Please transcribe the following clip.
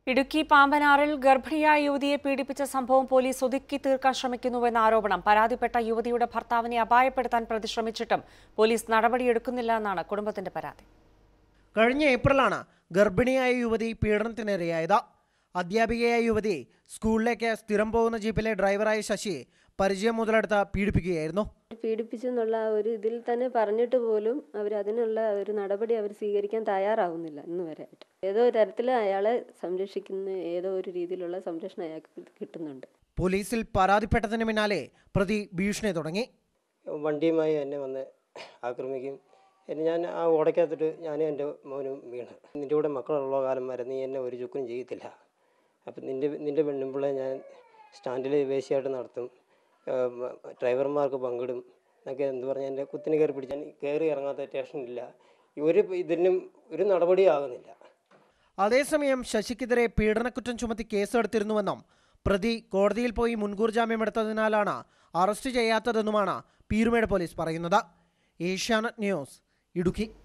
ഇടുക്കി പാമ്പനാറിൽ ഗർഭിണിയായ യുവതിയെ പീഡിപ്പിച്ച സംഭവം പോലീസ് ഒതുക്കി തീർക്കാൻ ശ്രമിക്കുന്നുവെന്ന ആരോപണം പരാതിപ്പെട്ട യുവതിയുടെ ഭർത്താവിനെ അപായപ്പെടുത്താൻ പ്രതി ശ്രമിച്ചിട്ടും പോലീസ് നടപടിയെടുക്കുന്നില്ല എന്നാണ് കുടുംബത്തിന്റെ പരാതി കഴിഞ്ഞ ഏപ്രിലാണ് ഗർഭിണിയായ യുവതി പീഡനത്തിനിരയായത് അധ്യാപികയായ യുവതി സ്കൂളിലേക്ക് സ്ഥിരം പോകുന്ന ജീപ്പിലെ ഡ്രൈവറായ ശശിയെ പരിചയം മുതലെടുത്ത് പീഡിപ്പിക്കുകയായിരുന്നു പീഡിപ്പിച്ചെന്നുള്ള ആ ഒരു ഇതിൽ തന്നെ പറഞ്ഞിട്ട് പോലും അവർ അതിനുള്ള ഒരു നടപടി അവർ സ്വീകരിക്കാൻ തയ്യാറാവുന്നില്ല ഇന്ന് വരെ ആയിട്ട് ഏതോ തരത്തിൽ അയാളെ സംരക്ഷിക്കുന്ന ഏതോ ഒരു രീതിയിലുള്ള സംരക്ഷണം അയാൾക്ക് കിട്ടുന്നുണ്ട് പോലീസിൽ പരാതിപ്പെട്ടതിന് പിന്നാലെ പ്രതി ഭീഷണി തുടങ്ങി വണ്ടിയുമായി എന്നെ വന്ന് ആക്രമിക്കും എന്നെ ഞാൻ ആ ഓടയ്ക്കകത്തിട്ട് ഞാനും എൻ്റെ മോനും വീണ് നിൻ്റെ കൂടെ മക്കളുള്ള കാലം വരെ നീ എന്നെ ഒരു ചുക്കും ചെയ്യത്തില്ല അപ്പം നിൻ്റെ നിൻ്റെ പെണ്ണുമ്പിള്ളെ ഞാൻ സ്റ്റാൻഡിൽ വേശിയായിട്ട് നടത്തും ഏഹ് മ- ഡ്രൈവർമാർക്ക് പങ്കിടും എന്നൊക്കെ എന്ത് പറഞ്ഞാൽ എൻ്റെ കുത്തിന് കയറി പിടിച്ചാൽ കയറി ഇറങ്ങാത്ത സ്റ്റേഷനില്ല ഒരു ഇതിനും ഒരു നടപടിയാകുന്നില്ല അതേസമയം ശശിക്കെതിരെ പീഡനക്കുറ്റം ചുമത്തി കേസെടുത്തിരുന്നുവെന്നും പ്രതി കോടതിയിൽ പോയി മുൻകൂർ ജാമ്യമെടുത്തതിനാലാണ് അറസ്റ്റ് ചെയ്യാത്തതെന്നുമാണ് പീരുമേട് പോലീസ് പറയുന്നത് ഏഷ്യാനെറ്റ് ന്യൂസ് ഇടുക്കി